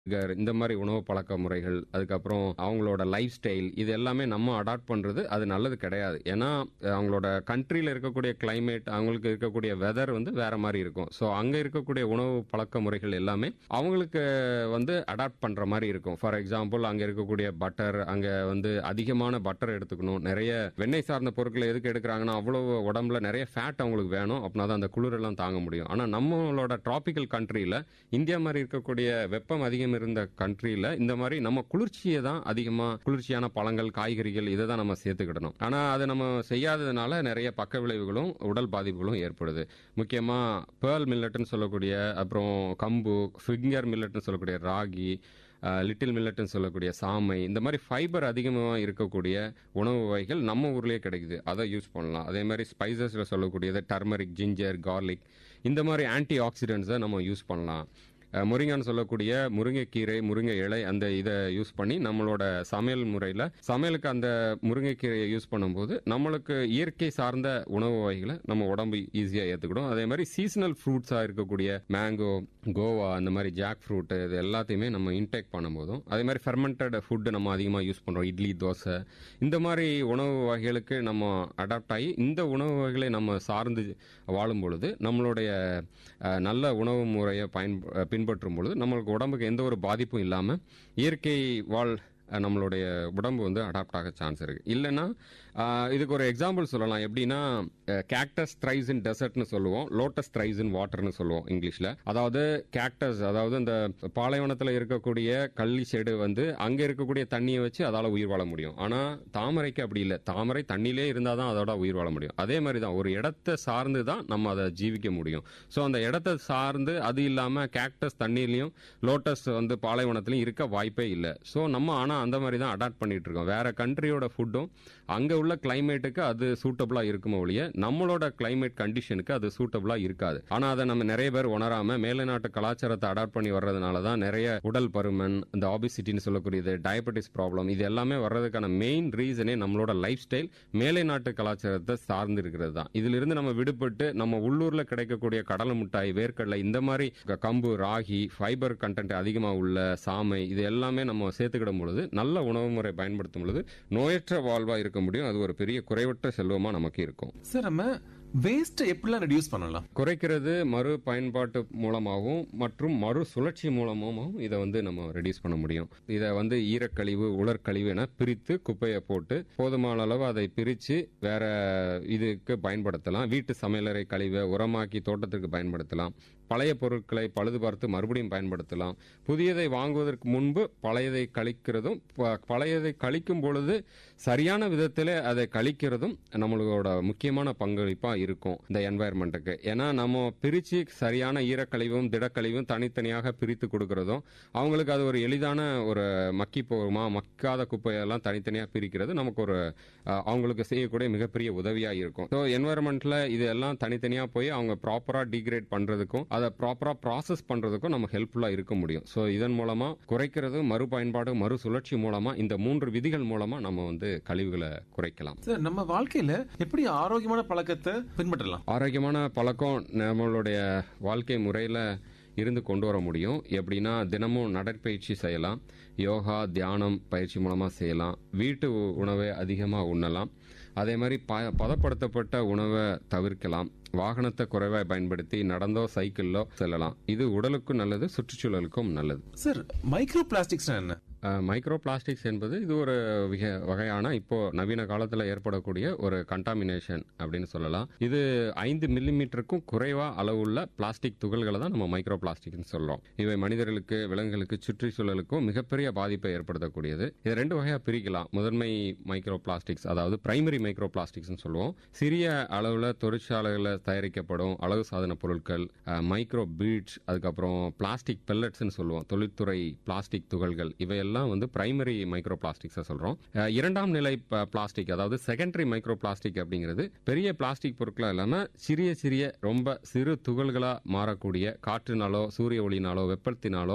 burger, இந்த மாதிரி உணவு பழக்க முறைகள் அதுக்கப்புறம் அவங்களோட லைஃப் ஸ்டைல் இது எல்லாமே நம்ம அடாப்ட் பண்றது அது நல்லது கிடையாது ஏன்னா அஹ், அவங்களோட கண்ட்ரியில் இருக்கக்கூடிய climate அவங்களுக்கு இருக்கக்கூடிய வெதர் வந்து வேற மாதிரி இருக்கும் ஸோ அங்க இருக்கக்கூடிய உணவு பழக்க முறைகள் எல்லாமே அவங்களுக்கு வந்து அடாப்ட் பண்ற மாதிரி இருக்கும் ஃபார் எக்ஸாம்பிள் அங்க இருக்கக்கூடிய பட்டர் அங்க வந்து அதிகமான பட்டர் எடுத்துக்கணும் நிறைய வெண்ணெய் சார்ந்த பொருட்களை எதுக்கு எடுக்கிறாங்கன்னா அவ்வளவு உடம்புல நிறைய ஃபேட் அவங்களுக்கு வேணும் அப்படின்னா தான் அந்த குளிர் எல்லாம் தாங்க முடியும் ஆனா நம்மளோட டிராபிக்கல் கண்ட்ரியில இந்தியா மாதிரி இருக்கக்கூடிய வெப்பம் அதிகம் இருந்த கண்ட்ரியில இந்த மாதிரி நம்ம குளிர்ச்சியை தான் அதிகமா குளிர்ச்சியான பழங்கள் காய்கறிகள் இதை தான் நம்ம சேர்த்துக்கிடணும் ஆனா அதை நம்ம செய்யாததுனால நிறைய பக்க விளைவுகளும் உடல் பாதிப்புகளும் ஏற்படுது முக்கியமா பேர்ல் மில்லட்னு சொல்லக்கூடிய அப்புறம் கம்பு ஃபிங்கர் மில்லட்னு சொல்லக்கூடிய ராகி லிட்டில் மில்லட்னு சொல்லக்கூடிய சாமை இந்த மாதிரி ஃபைபர் அதிகமாக இருக்கக்கூடிய உணவு வகைகள் நம்ம ஊர்லயே கிடைக்குது அதை யூஸ் பண்ணலாம் அதே மாதிரி ஸ்பைசஸ்ல சொல்லக்கூடியது டர்மரிக் ஜிஞ்சர் கார்லிக் இந்த மாதிரி ஆன்டி ஆக்சிடென்ட்ஸை நம்ம யூஸ் பண்ணலாம் அஹ், முருங்கைன்னு சொல்லக்கூடிய முருங்கைக்கீரை முருங்கை இலை அந்த இதை யூஸ் பண்ணி நம்மளோட சமையல் முறையில் சமையலுக்கு அந்த முருங்கைக்கீரையை யூஸ் பண்ணும்போது நம்மளுக்கு இயற்கை சார்ந்த உணவு வகைகளை நம்ம உடம்பு ஈஸியாக ஏற்றுக்கிடும் அதே மாதிரி சீசனல் ஃப்ரூட்ஸாக இருக்கக்கூடிய மேங்கோ கோவா அந்த மாதிரி ஜாக் ஃப்ரூட் இது எல்லாத்தையுமே நம்ம இன்டேக் பண்ணும்போதும் அதே மாதிரி ஃபெர்மெண்டட் ஃபுட்டு நம்ம அதிகமாக யூஸ் பண்ணுறோம் இட்லி தோசை இந்த மாதிரி உணவு வகைகளுக்கு நம்ம அடாப்ட் ஆகி இந்த உணவு வகைகளை நம்ம சார்ந்து வாழும் பொழுது நம்மளுடைய அஹ், நல்ல உணவு முறையை பயன் பின்பற்றும் பொழுது நம்மளுக்கு உடம்புக்கு எந்த ஒரு பாதிப்பும் இல்லாமல் இயற்கை வாழ் அஹ், நம்மளுடைய உடம்பு வந்து அடாப்ட் ஆக சான்ஸ் இருக்கு இல்லைன்னா அஹ், இதுக்கு ஒரு எக்ஸாம்பிள் சொல்லலாம் எப்படின்னா கேக்டஸ் த்ரைஸ் இன் டெசர்ட்னு சொல்லுவோம் லோட்டஸ் த்ரைஸ் இன் வாட்டர்னு சொல்லுவோம் இங்கிலீஷ்ல அதாவது கேக்டஸ் அதாவது இந்த பாலைவனத்தில் இருக்கக்கூடிய கள்ளி செடு வந்து அங்க இருக்கக்கூடிய தண்ணியை வச்சு அதால உயிர் வாழ முடியும் ஆனா தாமரைக்கு அப்படி இல்லை தாமரை தண்ணியிலே இருந்தால் தான் அதோட உயிர் வாழ முடியும் அதே மாதிரி தான் ஒரு இடத்தை சார்ந்து தான் நம்ம அதை ஜீவிக்க முடியும் ஸோ அந்த இடத்தை சார்ந்து அது இல்லாம கேக்டஸ் தண்ணீர்லயும் லோட்டஸ் வந்து பாலைவனத்திலையும் இருக்க வாய்ப்பே இல்லை ஸோ நம்ம ஆனா அந்த மாதிரி தான் அடாப்ட் பண்ணிட்டு இருக்கோம் வேற கண்ட்ரியோட ஃபுட்டும் அங்க உள்ள கிளைமேட்டுக்கு அது சூட்டபிளா இருக்குமோ ஒழிய நம்மளோட கிளைமேட் கண்டிஷனுக்கு அது சூட்டபிளா இருக்காது ஆனா அதை நம்ம நிறைய பேர் உணராம மேலை நாட்டு கலாச்சாரத்தை அடாப்ட் பண்ணி வர்றதுனால தான் நிறைய உடல் பருமன் இந்த ஆபிசிட்டின்னு சொல்லக்கூடியது டயபெட்டிஸ் ப்ராப்ளம் இது எல்லாமே வர்றதுக்கான மெயின் ரீசனே நம்மளோட லைஃப் ஸ்டைல் மேலை நாட்டு கலாச்சாரத்தை சார்ந்து இருக்கிறது தான் இதுல இருந்து நம்ம விடுபட்டு நம்ம உள்ளூர்ல கிடைக்கக்கூடிய கடலை மிட்டாய் வேர்க்கடலை இந்த மாதிரி க- கம்பு ராகி ஃபைபர் கண்டென்ட் அதிகமாக உள்ள சாமை இது எல்லாமே நம்ம சேர்த்துக்கிடும் பொழுது நல்ல உணவு முறை பயன்படுத்தும் பொழுது நோயற்ற வாழ்வா இருக்க முடியும் அது ஒரு பெரிய குறைவற்ற செல்வமா நமக்கு இருக்கும் சார் நம்ம வேஸ்ட் எப்படிலாம் ரெடியூஸ் பண்ணலாம் குறைக்கிறது மறு பயன்பாட்டு மூலமாகவும் மற்றும் மறு சுழற்சி மூலமாகவும் இதை வந்து நம்ம ரெடியூஸ் பண்ண முடியும் இதை வந்து ஈரக்கழிவு உலர்கழிவு என பிரித்து குப்பையை போட்டு போதுமான அளவு அதை பிரித்து வேற இதுக்கு பயன்படுத்தலாம் வீட்டு சமையலறை கழிவை உரமாக்கி தோட்டத்திற்கு பயன்படுத்தலாம் பழைய பொருட்களை பழுது பார்த்து மறுபடியும் பயன்படுத்தலாம் புதியதை வாங்குவதற்கு முன்பு பழையதை கழிக்கிறதும் ப- பழையதை கழிக்கும் பொழுது சரியான விதத்தில் அதை கழிக்கிறதும் நம்மளோட முக்கியமான பங்களிப்பா இருக்கும் இந்த என்வாயர்மெண்ட்டுக்கு ஏன்னா நம்ம பிரிச்சு சரியான ஈரக்கழிவும் திடக்கழிவும் தனித்தனியாக பிரித்து கொடுக்கறதும் அவங்களுக்கு அது ஒரு எளிதான ஒரு மக்கி போகுமா மக்காத குப்பையெல்லாம் தனித்தனியாக பிரிக்கிறது நமக்கு ஒரு அஹ், அவங்களுக்கு செய்யக்கூடிய மிகப்பெரிய உதவியா இருக்கும் ஸோ என்வாயர்மெண்ட்ல இது எல்லாம் தனித்தனியா போய் அவங்க ப்ராப்பரா டிகிரேட் பண்றதுக்கும் அதை ப்ராப்பரா ப்ராசஸ் பண்றதுக்கும் நம்ம ஹெல்ப்ஃபுல்லா இருக்க முடியும் ஸோ இதன் மூலமா குறைக்கிறது மறுபயன்பாடு மறு சுழற்சி மூலமா இந்த மூன்று விதிகள் மூலமா நம்ம வந்து கழிவுகளை குறைக்கலாம் சார் நம்ம வாழ்க்கையில எப்படி ஆரோக்கியமான பழக்கத்தை பின்பற்றலாம் ஆரோக்கியமான பழக்கம் நம்மளுடைய வாழ்க்கை முறையில் இருந்து கொண்டு வர முடியும் எப்படின்னா தினமும் நடைப்பயிற்சி செய்யலாம் யோகா தியானம் பயிற்சி மூலமாக செய்யலாம் வீட்டு உ- உணவை அதிகமாக உண்ணலாம் அதே மாதிரி ப பதப்படுத்தப்பட்ட உணவை தவிர்க்கலாம் வாகனத்தை குறைவாக பயன்படுத்தி நடந்தோ சைக்கிளோ செல்லலாம் இது உடலுக்கும் நல்லது சுற்றுச்சூழலுக்கும் நல்லது சார் மைக்ரோ பிளாஸ்டிக்ஸ் என்ன மைக்ரோ பிளாஸ்டிக்ஸ் என்பது இது ஒரு விக- வகையான இப்போ நவீன காலத்தில் ஏற்படக்கூடிய ஒரு கண்டாமினேஷன் அப்படின்னு சொல்லலாம் இது ஐந்து மில்லிமீட்டருக்கும் குறைவா அளவுள்ள பிளாஸ்டிக் துகள்களை தான் நம்ம மைக்ரோ பிளாஸ்டிக்னு சொல்றோம் இவை மனிதர்களுக்கு விலங்குகளுக்கு சுற்றுச்சூழலுக்கும் மிகப்பெரிய பாதிப்பை ஏற்படுத்தக்கூடியது இதை ரெண்டு வகையா பிரிக்கலாம் முதன்மை மைக்ரோ பிளாஸ்டிக்ஸ் அதாவது பிரைமரி மைக்ரோ பிளாஸ்டிக்ஸ் சொல்லுவோம் சிறிய அளவுல தொழிற்சாலைகளில் தயாரிக்கப்படும் அழகு சாதன பொருட்கள் மைக்ரோ பீட்ஸ் அதுக்கப்புறம் பிளாஸ்டிக் பெல்லட்ஸ்னு சொல்லுவோம் தொழில்துறை பிளாஸ்டிக் துகள்கள் இவையெல்லாம் வந்து பிரைமரி மைக்ரோ பிளாஸ்டிக்ஸை சொல்றோம் அஹ், இரண்டாம் நிலை ப- பிளாஸ்டிக் அதாவது செகண்டரி மைக்ரோ பிளாஸ்டிக் அப்படிங்கிறது பெரிய பிளாஸ்டிக் பொருட்களா இல்லாம சிறிய சிறிய ரொம்ப சிறு துகள்களா மாறக்கூடிய காற்றுனாலோ சூரிய ஒளினாலோ வெப்பத்தினாலோ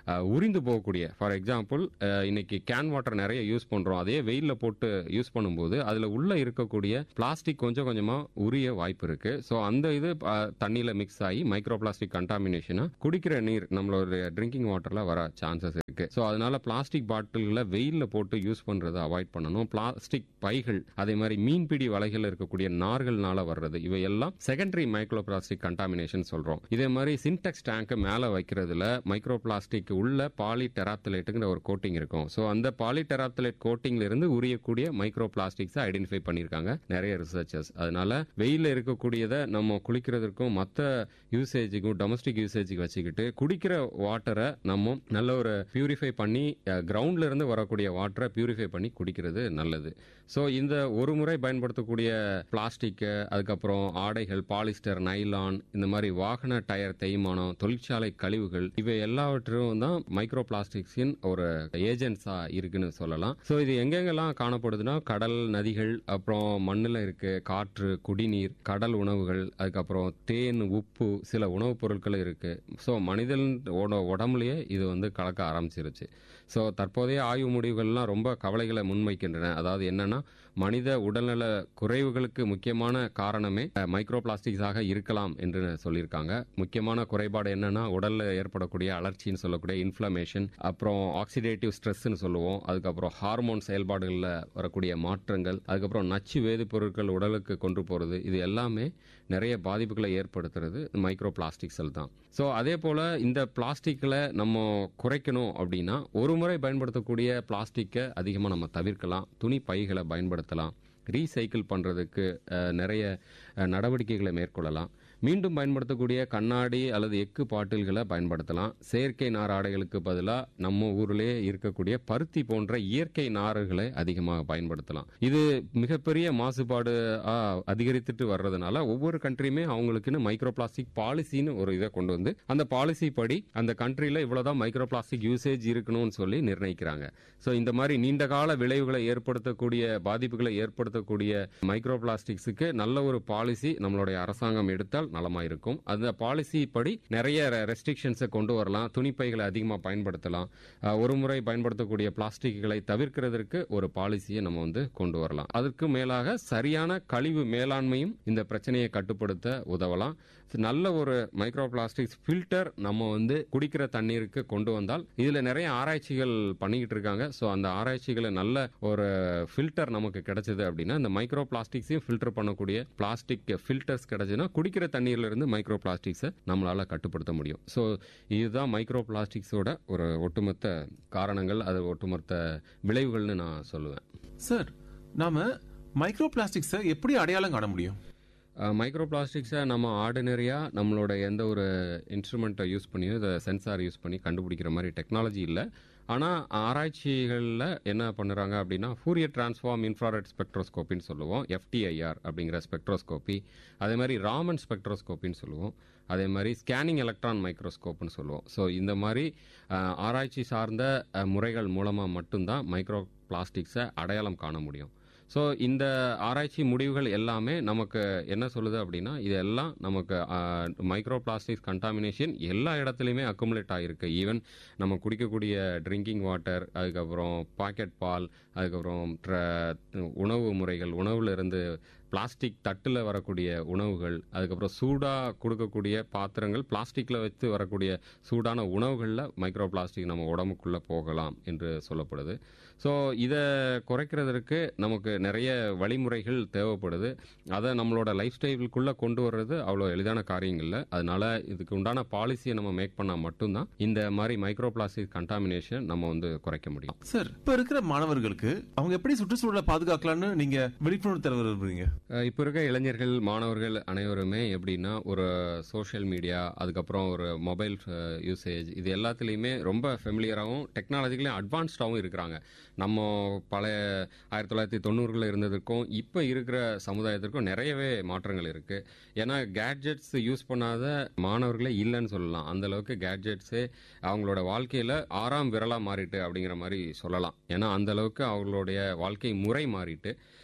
அஹ், உறிந்து போகக்கூடிய ஃபார் எக்ஸாம்பிள் இன்னைக்கு கேன் வாட்டர் நிறைய யூஸ் பண்றோம் அதே வெயில்ல போட்டு யூஸ் பண்ணும்போது அதுல உள்ள இருக்கக்கூடிய பிளாஸ்டிக் கொஞ்சம் கொஞ்சமா உரிய வாய்ப்பு இருக்கு ஸோ அந்த இது அஹ், தண்ணியில மிக்ஸ் ஆகி மைக்ரோ பிளாஸ்டிக் கண்டாமினேஷனா குடிக்கிற நீர் நம்மளோட ட்ரிங்கிங் வாட்டர்ல வர சான்சஸ் இருக்கு ஸோ அதனால பிளாஸ்டிக் பாட்டில்களை வெயில்ல போட்டு யூஸ் பண்றதை அவாய்ட் பண்ணணும் பிளாஸ்டிக் பைகள் அதே மாதிரி மீன்பிடி வலைகள் இருக்கக்கூடிய நார்கள்னால வர்றது இவை எல்லாம் செகண்டரி மைக்ரோ பிளாஸ்டிக் கண்டாமினேஷன் சொல்றோம் இதே மாதிரி சின்டெக்ஸ் டேங்க் மேல வைக்கிறதுல மைக்ரோ பிளாஸ்டிக் உள்ள பாலி டெராப்தலேட்டுங்கிற ஒரு கோட்டிங் இருக்கும் ஸோ அந்த பாலி டெராப்தலேட் கோட்டிங்ல இருந்து உரியக்கூடிய மைக்ரோ பிளாஸ்டிக்ஸ் ஐடென்டிஃபை பண்ணியிருக்காங்க நிறைய ரிசர்ச்சர்ஸ் அதனால வெயில இருக்கக்கூடியதை நம்ம குளிக்கிறதுக்கும் மற்ற யூசேஜுக்கும் டொமஸ்டிக் யூசேஜுக்கு வச்சுக்கிட்டு குடிக்கிற வாட்டரை நம்ம நல்ல ஒரு பியூரிஃபை பண்ணி கிரவுண்ட்ல இருந்து வரக்கூடிய வாட்டரை பியூரிஃபை பண்ணி குடிக்கிறது நல்லது ஸோ இந்த ஒரு முறை பயன்படுத்தக்கூடிய பிளாஸ்டிக் அதுக்கப்புறம் ஆடைகள் பாலிஸ்டர் நைலான் இந்த மாதிரி வாகன டயர் தேய்மானம் தொழிற்சாலை கழிவுகள் இவை எல்லாவற்றும் தான் மைக்ரோ பிளாஸ்டிக்ஸின் ஒரு ஏஜென்ட்ஸா இருக்குன்னு சொல்லலாம் ஸோ இது எங்கெங்கெல்லாம் காணப்படுதுன்னா கடல் நதிகள் அப்புறம் மண்ணில் இருக்கு காற்று குடிநீர் கடல் உணவுகள் அதுக்கப்புறம் தேன் உப்பு சில உணவுப் பொருட்கள் இருக்கு ஸோ மனிதன் உடம்புலயே இது வந்து கலக்க ஆரம்பிச்சிருச்சு ஸோ தற்போதைய ஆய்வு முடிவுகள்லாம் ரொம்ப கவலைகளை முன்வைக்கின்றன அதாவது என்னன்னா மனித உடல்நல குறைவுகளுக்கு முக்கியமான காரணமே மைக்ரோ பிளாஸ்டிக்ஸாக இருக்கலாம் என்று சொல்லியிருக்காங்க முக்கியமான குறைபாடு என்னன்னா உடல்ல ஏற்படக்கூடிய அலர்ச்சின்னு சொல்லக்கூடிய இன்ஃப்ளமேஷன் அப்புறம் ஆக்சிடேட்டிவ் ஸ்ட்ரெஸ்ன்னு சொல்லுவோம் அதுக்கப்புறம் ஹார்மோன் செயல்பாடுகளில் வரக்கூடிய மாற்றங்கள் அதுக்கப்புறம் நச்சு வேதிப்பொருட்கள் உடலுக்கு கொண்டு போறது இது எல்லாமே நிறைய பாதிப்புகளை ஏற்படுத்துறது மைக்ரோ பிளாஸ்டிக்ஸில் தான் ஸோ அதே போல இந்த பிளாஸ்டிக்களை நம்ம குறைக்கணும் அப்படின்னா ஒரு முறை பயன்படுத்தக்கூடிய பிளாஸ்டிக்கை அதிகமாக நம்ம தவிர்க்கலாம் துணி பைகளை பயன்படுத்தலாம் ரீசைக்கிள் பண்ணுறதுக்கு நிறைய அஹ், நடவடிக்கைகளை மேற்கொள்ளலாம் மீண்டும் பயன்படுத்தக்கூடிய கண்ணாடி அல்லது எக்கு பாட்டில்களை பயன்படுத்தலாம் செயற்கை நார் ஆடைகளுக்கு பதிலாக நம்ம ஊர்லேயே இருக்கக்கூடிய பருத்தி போன்ற இயற்கை நார்களை அதிகமாக பயன்படுத்தலாம் இது மிகப்பெரிய மாசுபாடு ஆ, அதிகரித்துட்டு வர்றதுனால ஒவ்வொரு கண்ட்ரியுமே அவங்களுக்குன்னு மைக்ரோ பிளாஸ்டிக் பாலிசின்னு ஒரு இதை கொண்டு வந்து அந்த பாலிசி படி அந்த கண்ட்ரியில் இவ்வளவுதான் மைக்ரோ பிளாஸ்டிக் யூசேஜ் இருக்கணும்னு சொல்லி நிர்ணயிக்கிறாங்க ஸோ இந்த மாதிரி நீண்ட கால விளைவுகளை ஏற்படுத்தக்கூடிய பாதிப்புகளை ஏற்படுத்தக்கூடிய மைக்ரோ பிளாஸ்டிக்ஸுக்கு நல்ல ஒரு பாலிசி நம்மளுடைய அரசாங்கம் எடுத்தால் நலமா இருக்கும் அந்த பாலிசி படி நிறைய ரெஸ்ட்ரிக்ஷன்ஸை கொண்டு வரலாம் துணிப்பைகளை அதிகமாக பயன்படுத்தலாம் அஹ், ஒரு முறை பயன்படுத்தக்கூடிய பிளாஸ்டிக்குகளை தவிர்க்கிறதற்கு ஒரு பாலிசியை நம்ம வந்து கொண்டு வரலாம் அதற்கு மேலாக சரியான கழிவு மேலாண்மையும் இந்த பிரச்சனையை கட்டுப்படுத்த உதவலாம் நல்ல ஒரு மைக்ரோ பிளாஸ்டிக்ஸ் ஃபில்டர் நம்ம வந்து குடிக்கிற தண்ணீருக்கு கொண்டு வந்தால் இதுல நிறைய ஆராய்ச்சிகள் பண்ணிக்கிட்டு இருக்காங்க ஸோ அந்த ஆராய்ச்சிகளை நல்ல ஒரு ஃபில்டர் நமக்கு கிடைச்சது அப்படின்னா இந்த மைக்ரோ பிளாஸ்டிக்ஸையும் ஃபில்டர் பண்ணக்கூடிய பிளாஸ்டிக் ஃபில்டர்ஸ் கிடைச்சதுன்னா குடிக்கிற தண்ணீர்ல இருந்து மைக்ரோ பிளாஸ்டிக்ஸை நம்மளால கட்டுப்படுத்த முடியும் ஸோ இதுதான் மைக்ரோ பிளாஸ்டிக்ஸோட ஒரு ஒட்டுமொத்த காரணங்கள் அது ஒட்டுமொத்த விளைவுகள்னு நான் சொல்லுவேன் சார் நாம மைக்ரோ பிளாஸ்டிக்ஸை எப்படி அடையாளம் காண முடியும் மைக்ரோ பிளாஸ்டிக்ஸை நம்ம ஆர்டினரியாக நம்மளோட எந்த ஒரு இன்ஸ்ட்ருமெண்ட்டை யூஸ் பண்ணியோ இதை சென்சார் யூஸ் பண்ணி கண்டுபிடிக்கிற மாதிரி டெக்னாலஜி இல்லை ஆனால் ஆராய்ச்சிகளில் என்ன பண்ணுறாங்க அப்படின்னா ஃபூரியர் டிரான்ஸ்ஃபார்ம் இன்ஃப்ராரெட் ஸ்பெக்ட்ரோஸ்கோப்பின்னு சொல்லுவோம் எஃப்டிஐஆர் அப்படிங்கிற ஸ்பெக்ட்ரோஸ்கோப்பி அதே மாதிரி ராமன் ஸ்பெக்ட்ரோஸ்கோப்பின்னு சொல்லுவோம் அதே மாதிரி ஸ்கேனிங் எலக்ட்ரான் மைக்ரோஸ்கோப்னு சொல்லுவோம் ஸோ இந்த மாதிரி அஹ், ஆராய்ச்சி சார்ந்த அஹ், முறைகள் மூலமாக மட்டும்தான் மைக்ரோ பிளாஸ்டிக்ஸை அடையாளம் காண முடியும் ஸோ இந்த ஆராய்ச்சி முடிவுகள் எல்லாமே நமக்கு என்ன சொல்லுது அப்படின்னா இதெல்லாம் நமக்கு மைக்ரோ பிளாஸ்டிக்ஸ் கண்டாமினேஷன் எல்லா இடத்துலையுமே அக்குமுலேட் ஆகிருக்கு ஈவன் நம்ம குடிக்கக்கூடிய ட்ரிங்கிங் வாட்டர் அதுக்கப்புறம் பாக்கெட் பால் அதுக்கப்புறம் ட்ர- உணவு முறைகள் உணவுல இருந்து பிளாஸ்டிக் தட்டில் வரக்கூடிய உணவுகள் அதுக்கப்புறம் சூடாக கொடுக்கக்கூடிய பாத்திரங்கள் பிளாஸ்டிக்கில் வச்சு வரக்கூடிய சூடான உணவுகளில் மைக்ரோ பிளாஸ்டிக் நம்ம உடம்புக்குள்ளே போகலாம் என்று சொல்லப்படுது ஸோ இதை குறைக்கிறதற்கு நமக்கு நிறைய வழிமுறைகள் தேவைப்படுது அதை நம்மளோட லைஃப் ஸ்டைலுக்குள்ளே கொண்டு வர்றது அவ்வளோ எளிதான காரியங்கள் இல்லை அதனால இதுக்கு உண்டான பாலிசியை நம்ம மேக் பண்ணால் மட்டும்தான் இந்த மாதிரி மைக்ரோ பிளாஸ்டிக் கண்டாமினேஷன் நம்ம வந்து குறைக்க முடியும் சார் இப்ப இருக்கிற மாணவர்களுக்கு அவங்க எப்படி சுற்றுச்சூழலை பாதுகாக்கலாம்னு நீங்க விழிப்புணர்வு தர விரும்புறீங்க அஹ் இப்போ இருக்க இளைஞர்கள் மாணவர்கள் அனைவருமே எப்படின்னா ஒரு சோஷியல் மீடியா அதுக்கப்புறம் ஒரு மொபைல் யூசேஜ் இது எல்லாத்துலேயுமே ரொம்ப ஃபெமிலியராகவும் டெக்னாலஜிக்கலையும் அட்வான்ஸ்டாகவும் இருக்கிறாங்க நம்ம பழைய ஆயிரத்தி தொள்ளாயிரத்தி தொண்ணூறுகளில் இருந்ததற்கும் இப்போ இருக்கிற சமுதாயத்திற்கும் நிறையவே மாற்றங்கள் இருக்கு ஏன்னா கேட்ஜெட்ஸ் யூஸ் பண்ணாத மாணவர்களே இல்லைன்னு சொல்லலாம் அந்த அளவுக்கு கேட்ஜெட்ஸே அவங்களோட வாழ்க்கையில ஆறாம் விரலா மாறிட்டு அப்படிங்கிற மாதிரி சொல்லலாம் ஏன்னா அந்த அளவுக்கு அவங்களுடைய வாழ்க்கை முறை மாறிட்டு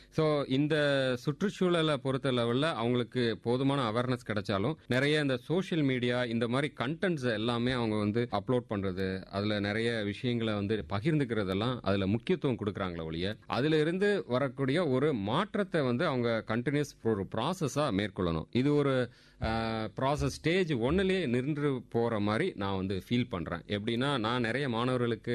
ஸோ இந்த சுற்றுச்சூழலை பொறுத்த லெவலில் அவங்களுக்கு போதுமான அவேர்னஸ் கிடைச்சாலும் நிறைய இந்த சோஷியல் மீடியா இந்த மாதிரி கண்டென்ட்ஸ் எல்லாமே அவங்க வந்து அப்லோட் பண்றது அதுல நிறைய விஷயங்களை வந்து பகிர்ந்துக்கிறதெல்லாம் அதுல முக்கியத்துவம் கொடுக்குறாங்களே ஒழிய அதுல இருந்து வரக்கூடிய ஒரு மாற்றத்தை வந்து அவங்க கண்டினியூஸ் ஒரு ப்ராசஸா மேற்கொள்ளணும் இது ஒரு ப்ராசஸ் ஸ்டேஜ் ஒன்னுலயே நின்று போற மாதிரி நான் வந்து ஃபீல் பண்றேன் எப்படின்னா நான் நிறைய மாணவர்களுக்கு